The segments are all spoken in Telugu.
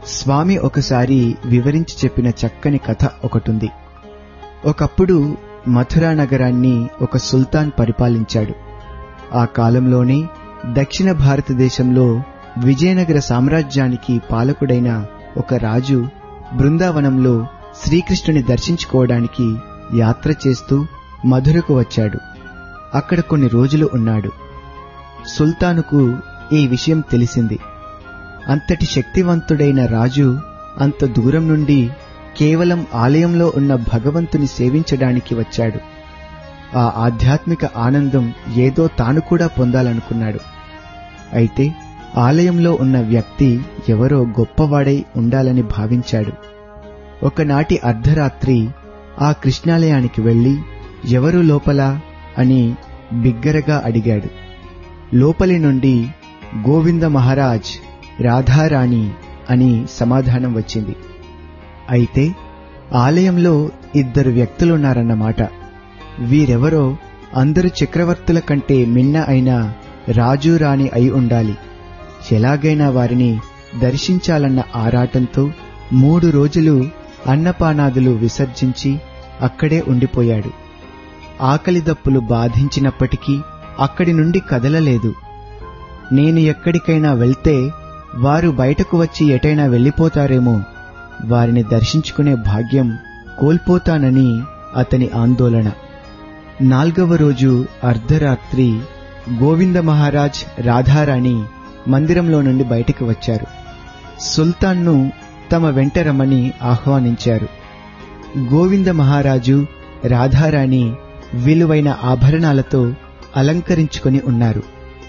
స్వామి ఒకసారి వివరించి చెప్పిన చక్కని కథ ఒకటుంది ఒకప్పుడు మథురా నగరాన్ని ఒక సుల్తాన్ పరిపాలించాడు ఆ కాలంలోనే దక్షిణ భారతదేశంలో విజయనగర సామ్రాజ్యానికి పాలకుడైన ఒక రాజు బృందావనంలో శ్రీకృష్ణుని దర్శించుకోవడానికి యాత్ర చేస్తూ మధురకు వచ్చాడు అక్కడ కొన్ని రోజులు ఉన్నాడు సుల్తానుకు ఈ విషయం తెలిసింది అంతటి శక్తివంతుడైన రాజు అంత దూరం నుండి కేవలం ఆలయంలో ఉన్న భగవంతుని సేవించడానికి వచ్చాడు ఆ ఆధ్యాత్మిక ఆనందం ఏదో తాను కూడా పొందాలనుకున్నాడు అయితే ఆలయంలో ఉన్న వ్యక్తి ఎవరో గొప్పవాడై ఉండాలని భావించాడు ఒకనాటి అర్ధరాత్రి ఆ కృష్ణాలయానికి వెళ్లి ఎవరు లోపల అని బిగ్గరగా అడిగాడు లోపలి నుండి గోవింద మహారాజ్ రాధారాణి అని సమాధానం వచ్చింది అయితే ఆలయంలో ఇద్దరు వ్యక్తులున్నారన్నమాట వీరెవరో అందరు చక్రవర్తుల కంటే మిన్న అయిన రాజు రాణి అయి ఉండాలి ఎలాగైనా వారిని దర్శించాలన్న ఆరాటంతో మూడు రోజులు అన్నపానాదులు విసర్జించి అక్కడే ఉండిపోయాడు ఆకలి దప్పులు బాధించినప్పటికీ అక్కడి నుండి కదలలేదు నేను ఎక్కడికైనా వెళ్తే వారు బయటకు వచ్చి ఎటైనా వెళ్ళిపోతారేమో వారిని దర్శించుకునే భాగ్యం కోల్పోతానని అతని ఆందోళన నాల్గవ రోజు అర్ధరాత్రి గోవింద మహారాజ్ రాధారాణి మందిరంలో నుండి బయటికి వచ్చారు సుల్తాన్ను తమ వెంట రమ్మని ఆహ్వానించారు గోవింద మహారాజు రాధారాణి విలువైన ఆభరణాలతో అలంకరించుకొని ఉన్నారు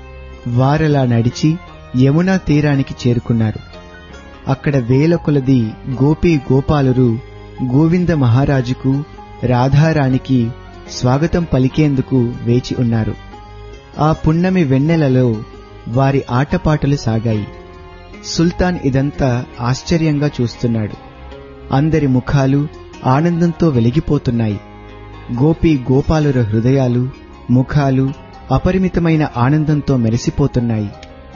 వారలా నడిచి యమునా తీరానికి చేరుకున్నారు అక్కడ వేల కొలది గోపీ గోపాలురు గోవింద మహారాజుకు రాధారానికి స్వాగతం పలికేందుకు వేచి ఉన్నారు ఆ పున్నమి వెన్నెలలో వారి ఆటపాటలు సాగాయి సుల్తాన్ ఇదంతా ఆశ్చర్యంగా చూస్తున్నాడు అందరి ముఖాలు ఆనందంతో వెలిగిపోతున్నాయి గోపి గోపాలుర హృదయాలు ముఖాలు అపరిమితమైన ఆనందంతో మెరిసిపోతున్నాయి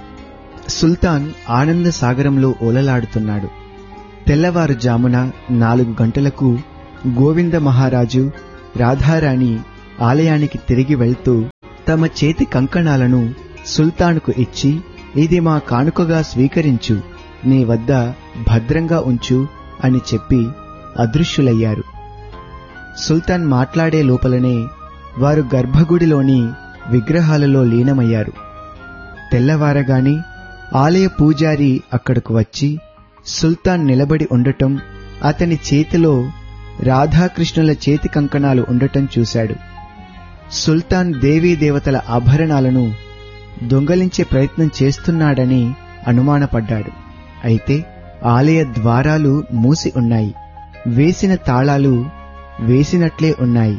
సుల్తాన్ ఆనంద సాగరంలో ఓలలాడుతున్నాడు తెల్లవారుజామున నాలుగు గంటలకు గోవింద మహారాజు రాధారాణి ఆలయానికి తిరిగి వెళ్తూ తమ చేతి కంకణాలను సుల్తాన్కు ఇచ్చి ఇది మా కానుకగా స్వీకరించు నీ వద్ద భద్రంగా ఉంచు అని చెప్పి అదృశ్యులయ్యారు సుల్తాన్ మాట్లాడే లోపలనే వారు గర్భగుడిలోని విగ్రహాలలో లీనమయ్యారు తెల్లవారగాని ఆలయ పూజారి అక్కడకు వచ్చి సుల్తాన్ నిలబడి ఉండటం అతని చేతిలో రాధాకృష్ణుల చేతి కంకణాలు ఉండటం చూశాడు సుల్తాన్ దేవీ దేవతల ఆభరణాలను దొంగలించే ప్రయత్నం చేస్తున్నాడని అనుమానపడ్డాడు అయితే ఆలయ ద్వారాలు మూసి ఉన్నాయి వేసిన తాళాలు వేసినట్లే ఉన్నాయి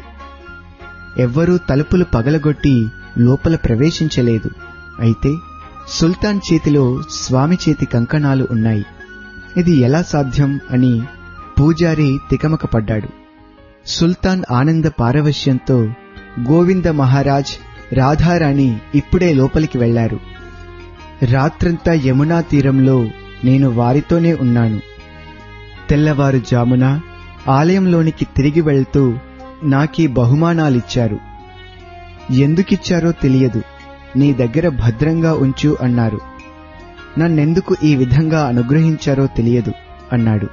ఎవ్వరూ తలుపులు పగలగొట్టి లోపల ప్రవేశించలేదు అయితే సుల్తాన్ చేతిలో స్వామి చేతి కంకణాలు ఉన్నాయి ఇది ఎలా సాధ్యం అని పూజారి తికమకపడ్డాడు సుల్తాన్ ఆనంద పారవశ్యంతో గోవింద మహారాజ్ రాధారాణి ఇప్పుడే లోపలికి వెళ్లారు రాత్రంతా యమునా తీరంలో నేను వారితోనే ఉన్నాను తెల్లవారుజామున ఆలయంలోనికి తిరిగి వెళ్తూ నాకీ బహుమానాలిచ్చారు ఎందుకిచ్చారో తెలియదు నీ దగ్గర భద్రంగా ఉంచు అన్నారు నన్నెందుకు ఈ విధంగా అనుగ్రహించారో తెలియదు అన్నాడు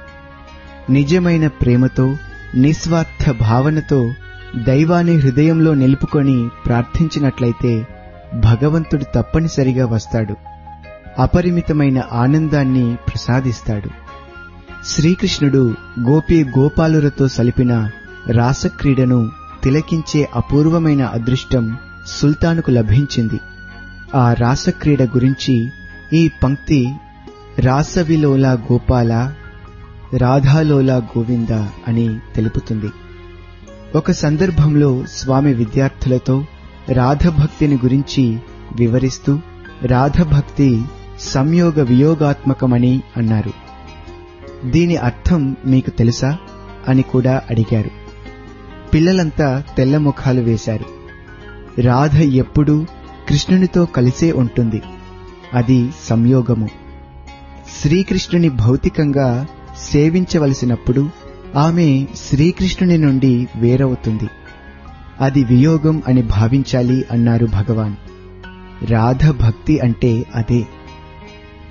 నిజమైన ప్రేమతో నిస్వార్థ భావనతో దైవాన్ని హృదయంలో నిలుపుకొని ప్రార్థించినట్లయితే భగవంతుడు తప్పనిసరిగా వస్తాడు అపరిమితమైన ఆనందాన్ని ప్రసాదిస్తాడు శ్రీకృష్ణుడు గోపీ గోపాలులతో సలిపిన రాసక్రీడను తిలకించే అపూర్వమైన అదృష్టం సుల్తానుకు లభించింది ఆ రాసక్రీడ గురించి ఈ పంక్తి రాసవిలోల గోపాల రాధాలోల గోవింద అని తెలుపుతుంది ఒక సందర్భంలో స్వామి విద్యార్థులతో రాధభక్తిని గురించి వివరిస్తూ రాధభక్తి సంయోగ వియోగాత్మకమని అన్నారు దీని అర్థం మీకు తెలుసా అని కూడా అడిగారు పిల్లలంతా తెల్ల ముఖాలు వేశారు రాధ ఎప్పుడూ కృష్ణునితో కలిసే ఉంటుంది అది సంయోగము శ్రీకృష్ణుని భౌతికంగా సేవించవలసినప్పుడు ఆమె శ్రీకృష్ణుని నుండి వేరవుతుంది అది వియోగం అని భావించాలి అన్నారు భగవాన్ రాధ భక్తి అంటే అదే